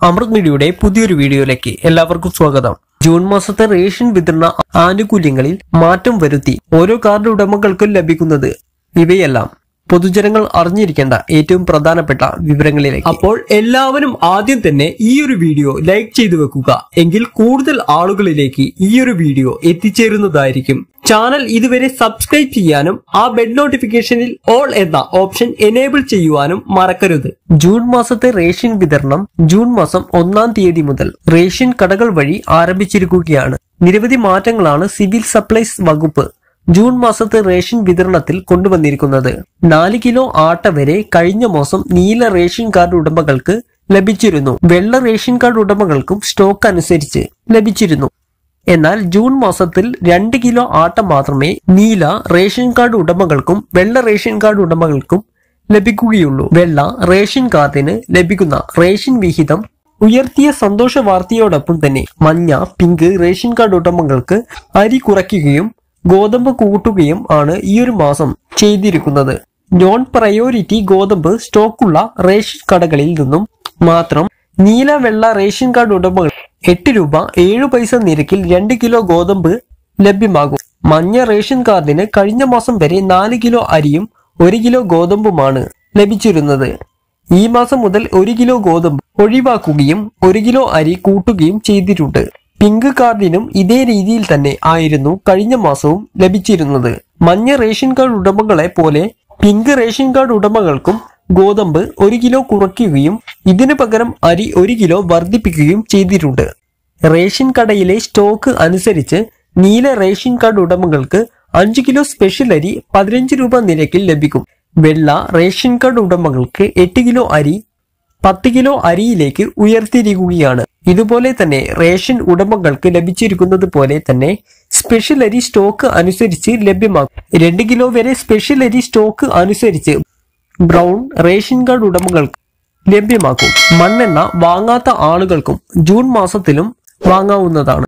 അമൃത് മീഡിയയുടെ പുതിയൊരു വീഡിയോയിലേക്ക് എല്ലാവർക്കും സ്വാഗതം ജൂൺ മാസത്തെ റേഷൻ വിതരണ ആനുകൂല്യങ്ങളിൽ മാറ്റം വരുത്തി ഓരോ കാർഡ് ഉടമകൾക്കും ലഭിക്കുന്നത് ഇവയെല്ലാം പൊതുജനങ്ങൾ അറിഞ്ഞിരിക്കേണ്ട ഏറ്റവും പ്രധാനപ്പെട്ട വിവരങ്ങളിലേക്ക് അപ്പോൾ എല്ലാവരും ആദ്യം തന്നെ ഈ ഒരു വീഡിയോ ലൈക്ക് ചെയ്തു വെക്കുക എങ്കിൽ കൂടുതൽ ആളുകളിലേക്ക് ഈ ഒരു വീഡിയോ എത്തിച്ചേരുന്നതായിരിക്കും ചാനൽ ഇതുവരെ സബ്സ്ക്രൈബ് ചെയ്യാനും ആ ബെൽ നോട്ടിഫിക്കേഷനിൽ ഓൾ എന്ന ഓപ്ഷൻ എനേബിൾ ചെയ്യുവാനും മറക്കരുത് ജൂൺ മാസത്തെ റേഷൻ വിതരണം ജൂൺ മാസം ഒന്നാം തീയതി മുതൽ റേഷൻ കടകൾ വഴി ആരംഭിച്ചിരിക്കുകയാണ് നിരവധി മാറ്റങ്ങളാണ് സിവിൽ സപ്ലൈസ് വകുപ്പ് ജൂൺ മാസത്തെ റേഷൻ വിതരണത്തിൽ കൊണ്ടുവന്നിരിക്കുന്നത് നാല് കിലോ ആട്ട വരെ കഴിഞ്ഞ മാസം നീല റേഷൻ കാർഡ് ഉടമകൾക്ക് ലഭിച്ചിരുന്നു വെള്ള റേഷൻ കാർഡ് ഉടമകൾക്കും സ്റ്റോക്ക് അനുസരിച്ച് ലഭിച്ചിരുന്നു എന്നാൽ ജൂൺ മാസത്തിൽ രണ്ട് കിലോ ആട്ട മാത്രമേ നീല റേഷൻ കാർഡ് ഉടമകൾക്കും വെള്ള റേഷൻ കാർഡ് ഉടമകൾക്കും ലഭിക്കുകയുള്ളൂ വെള്ള റേഷൻ കാർഡിന് ലഭിക്കുന്ന റേഷൻ വിഹിതം ഉയർത്തിയ സന്തോഷ വാർത്തയോടൊപ്പം തന്നെ മഞ്ഞ പിങ്ക് റേഷൻ കാർഡ് ഉടമകൾക്ക് അരി കുറയ്ക്കുകയും ഗോതമ്പ് കൂട്ടുകയും ആണ് ഈ ഒരു മാസം ചെയ്തിരിക്കുന്നത് നോൺ പ്രയോറിറ്റി ഗോതമ്പ് സ്റ്റോക്കുള്ള റേഷൻ കടകളിൽ നിന്നും മാത്രം നീല വെള്ള റേഷൻ കാർഡ് ഉടമകൾ എട്ട് രൂപ ഏഴു പൈസ നിരക്കിൽ രണ്ട് കിലോ ഗോതമ്പ് ലഭ്യമാകും മഞ്ഞ റേഷൻ കാർഡിന് കഴിഞ്ഞ മാസം വരെ നാല് കിലോ അരിയും ഒരു കിലോ ഗോതമ്പുമാണ് ലഭിച്ചിരുന്നത് ഈ മാസം മുതൽ ഒരു കിലോ ഗോതമ്പ് ഒഴിവാക്കുകയും ഒരു കിലോ അരി കൂട്ടുകയും ചെയ്തിട്ടുണ്ട് പിങ്ക് കാർഡിനും ഇതേ രീതിയിൽ തന്നെ ആയിരുന്നു കഴിഞ്ഞ മാസവും ലഭിച്ചിരുന്നത് മഞ്ഞ റേഷൻ കാർഡ് ഉടമകളെ പോലെ പിങ്ക് റേഷൻ കാർഡ് ഉടമകൾക്കും ഗോതമ്പ് ഒരു കിലോ കുറയ്ക്കുകയും ഇതിനു പകരം അരി ഒരു കിലോ വർദ്ധിപ്പിക്കുകയും ചെയ്തിട്ടുണ്ട് റേഷൻ കടയിലെ സ്റ്റോക്ക് അനുസരിച്ച് നീല റേഷൻ കാർഡ് ഉടമകൾക്ക് അഞ്ച് കിലോ സ്പെഷ്യൽ അരി പതിനഞ്ച് രൂപ നിരക്കിൽ ലഭിക്കും വെള്ള റേഷൻ കാർഡ് ഉടമകൾക്ക് എട്ട് കിലോ അരി പത്ത് കിലോ അരിയിലേക്ക് ഉയർത്തിയിരിക്കുകയാണ് ഇതുപോലെ തന്നെ റേഷൻ ഉടമകൾക്ക് ലഭിച്ചിരിക്കുന്നത് പോലെ തന്നെ സ്പെഷ്യൽ അരി സ്റ്റോക്ക് അനുസരിച്ച് ലഭ്യമാക്കും രണ്ട് കിലോ വരെ സ്പെഷ്യൽ അരി സ്റ്റോക്ക് അനുസരിച്ച് ബ്രൗൺ റേഷൻ കാർഡ് ഉടമകൾക്ക് ലഭ്യമാക്കും മണ്ണെണ്ണ വാങ്ങാത്ത ആളുകൾക്കും ജൂൺ മാസത്തിലും വാങ്ങാവുന്നതാണ്